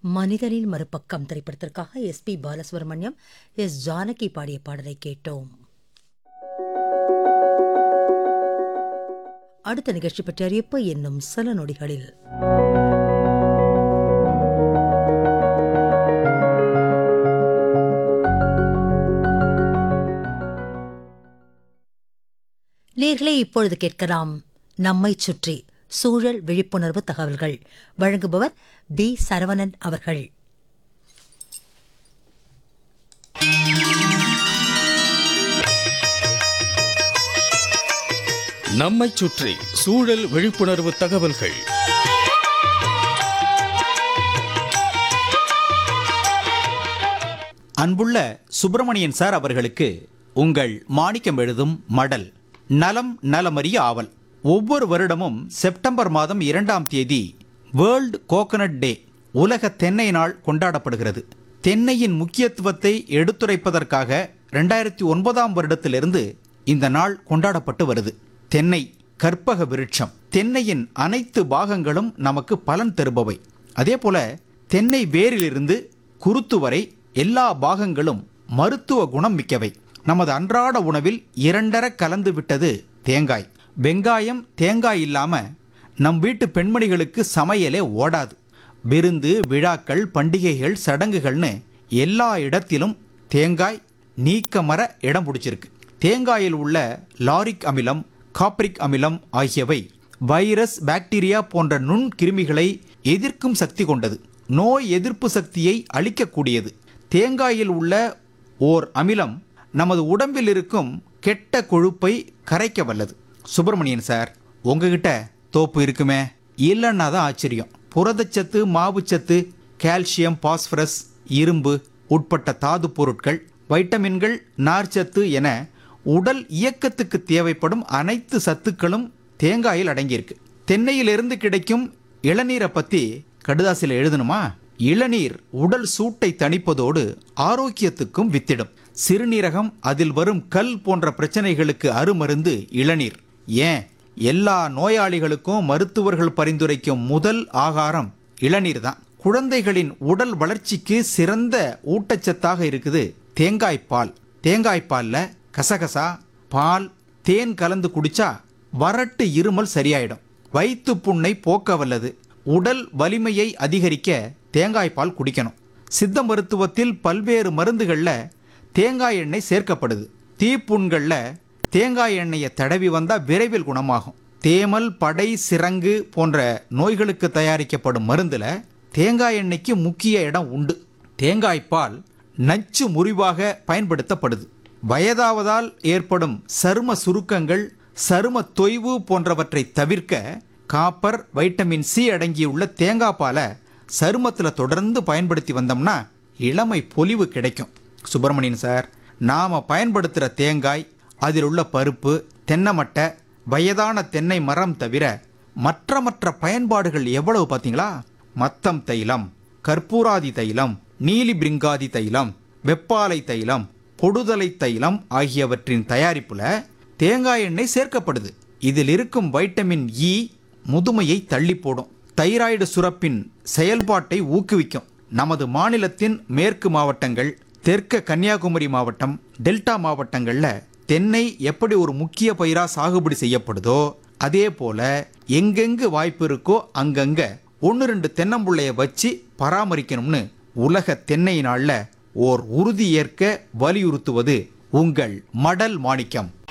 மனிதனின் மறுபக்கம் திரைப்படத்திற்காக S P Balasubrahmanyam S Janaki பாடிய பாடலை கேட்டோம் அடுத்த நிகழ்ச்சி பற்றிய அறிவிப்பு என்னும் சில நொடிகளில் நேர்களே இப்பொழுது கேட்கலாம் நம்மைச் சுற்றி சூழல் விழிப்புணர்வு தகவல்கள் வழங்குபவர் பி சரவணன் அவர்கள் நம்மைச் சுற்றி சூழல் விழிப்புணர்வு தகவல்கள் அன்புள்ள சுப்பிரமணியன் சார் அவர்களுக்கு உங்கள் மாணிக்கம் எழுதும் மடல் நலம் நலமறிய ஆவல் ஒவ்வொரு வருடமும் செப்டம்பர் மாதம் இரண்டாம் தேதி வேர்ல்ட் கோகனட் டே உலக தென்னை நாள் கொண்டாடப்படுகிறது தென்னையின் முக்கியத்துவத்தை எடுத்துரைப்பதற்காக ரெண்டாயிரத்தி ஒன்பதாம் வருடத்திலிருந்து இந்த நாள் கொண்டாடப்பட்டு வருது தென்னை கற்பக விருட்சம் தென்னையின் அனைத்து பாகங்களும் நமக்கு பலன் தருபவை அதே போல தென்னை வேரிலிருந்து குருத்து வரை எல்லா பாகங்களும் மருத்துவ குணம் மிக்கவை நமது அன்றாட உணவில் இரண்டர கலந்து விட்டது தேங்காய் வெங்காயம் தேங்காய் இல்லாம நம் வீட்டு பெண்மணிகளுக்கு சமையலே ஓடாது விருந்து விழாக்கள் பண்டிகைகள் சடங்குகள்னு எல்லா இடத்திலும் தேங்காய் நீக்கமர இடம் பிடிச்சிருக்கு தேங்காயில் உள்ள லாரிக் அமிலம் காப்ரிக் அமிலம் ஆகியவை வைரஸ் பாக்டீரியா போன்ற நுண் கிருமிகளை எதிர்க்கும் சக்தி கொண்டது நோய் எதிர்ப்பு சக்தியை அளிக்கக்கூடியது தேங்காயில் உள்ள ஓர் அமிலம் நமது உடம்பில் இருக்கும் கெட்ட கொழுப்பை கரைக்க வல்லது சுப்பிரமணியன் சார் உங்ககிட்ட தோப்பு இருக்குமே இல்லைன்னா தான் ஆச்சரியம் புரதச்சத்து மாவுச்சத்து கால்சியம் பாஸ்பரஸ் இரும்பு உட்பட்ட தாது பொருட்கள் வைட்டமின்கள் நார்ச்சத்து என உடல் இயக்கத்துக்கு தேவைப்படும் அனைத்து சத்துக்களும் தேங்காயில் அடங்கியிருக்கு தென்னையிலிருந்து கிடைக்கும் இளநீரை பற்றி கடுதாசில் எழுதணுமா இளநீர் உடல் சூட்டை தணிப்பதோடு ஆரோக்கியத்துக்கும் வித்திடும் சிறுநீரகம் அதில் வரும் கல் போன்ற பிரச்சனைகளுக்கு அருமருந்து இளநீர் ஏன் எல்லா நோயாளிகளுக்கும் மருத்துவர்கள் பரிந்துரைக்கும் முதல் ஆகாரம் இளநீர் தான் குழந்தைகளின் உடல் வளர்ச்சிக்கு சிறந்த ஊட்டச்சத்தாக இருக்குது தேங்காய் பால் தேங்காய் பால்ல கசகசா பால் தேன் கலந்து குடிச்சா வறட்டு இருமல் சரியாயிடும் வயிற்று புண்ணை போக்க வல்லது உடல் வலிமையை அதிகரிக்க தேங்காய் பால் குடிக்கணும் சித்த மருத்துவத்தில் பல்வேறு மருந்துகளில் தேங்காய் எண்ணெய் சேர்க்கப்படுது தீப்புண்களில் தேங்காய் எண்ணெயை தடவி வந்தால் விரைவில் குணமாகும் தேமல் படை சிரங்கு போன்ற நோய்களுக்கு தயாரிக்கப்படும் மருந்தில் தேங்காய் எண்ணெய்க்கு முக்கிய இடம் உண்டு தேங்காய் பால் நச்சு முறிவாக பயன்படுத்தப்படுது வயதாவதால் ஏற்படும் சரும சுருக்கங்கள் சரும தொய்வு போன்றவற்றை தவிர்க்க காப்பர் வைட்டமின் சி அடங்கியுள்ள தேங்காய் பாலை சருமத்தில் தொடர்ந்து பயன்படுத்தி வந்தோம்னா இளமை பொலிவு கிடைக்கும் சுப்பிரமணியன் சார் நாம் பயன்படுத்துகிற தேங்காய் அதில் உள்ள பருப்பு தென்னமட்டை வயதான தென்னை மரம் தவிர மற்ற மற்ற பயன்பாடுகள் எவ்வளவு பார்த்தீங்களா மத்தம் தைலம் கற்பூராதி தைலம் நீலி பிரிங்காதி தைலம் வெப்பாலை தைலம் பொடுதலை தைலம் ஆகியவற்றின் தயாரிப்புல தேங்காய் எண்ணெய் சேர்க்கப்படுது இதில் இருக்கும் வைட்டமின் இ முதுமையை தள்ளி போடும் தைராய்டு சுரப்பின் செயல்பாட்டை ஊக்குவிக்கும் நமது மாநிலத்தின் மேற்கு மாவட்டங்கள் தெற்கு கன்னியாகுமரி மாவட்டம் டெல்டா மாவட்டங்கள்ல தென்னை எப்படி ஒரு முக்கிய பயிரா சாகுபடி செய்யப்படுதோ அதே போல எங்கெங்கு வாய்ப்பு இருக்கோ அங்கங்க ஒன்று ரெண்டு தென்னம்புள்ளைய வச்சு பராமரிக்கணும்னு உலக தென்னை நாள்ல ஓர் உறுதி ஏற்க வலியுறுத்துவது உங்கள் மடல் மாணிக்கம்